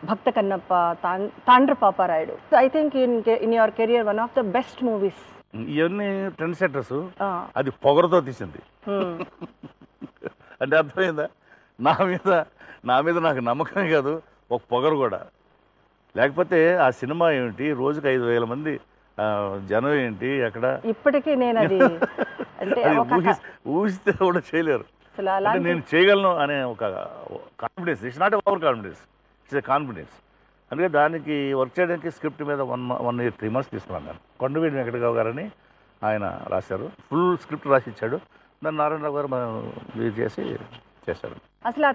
భక్త కన్నప్ప తాన్- Tandra Paparayudu I think in in your career one of the best movies ఇవన్నీ trend setters అది పొగరుతో తీసింది అంటే అర్థమైందా నా మీద నా మీద నాకు నమ్మకమే కాదు ఒక పొగరు కూడా లేకపోతే ఆ సినిమా ఏమిటి రోజుకి ఐదు వేల మంది ఆ, జనం ఏంటి అక్కడ ఇప్పటికీ నేను అది అంటే అది ఒక ఊహిస్- ఊహిస్తే కూడా చేయలేరు అసలు అంటే అలాంటి నేను చేయగలను అనే ఒక confidence it's not overconfidence it's a confidence అందుకే దానికి వర్క్ చేయడానికి స్క్రిప్ట్ మీద one one year three months తీసుకున్నాను నేను కొండవీడి వెంకటరావు గారని ఆయన రాశారు ఫుల్ స్క్రిప్ట్ రాసి ఇచ్చాడు దాన్ని నారాయణరావు గారు మనం ఇది చేసి చేశారు అసలు ఆ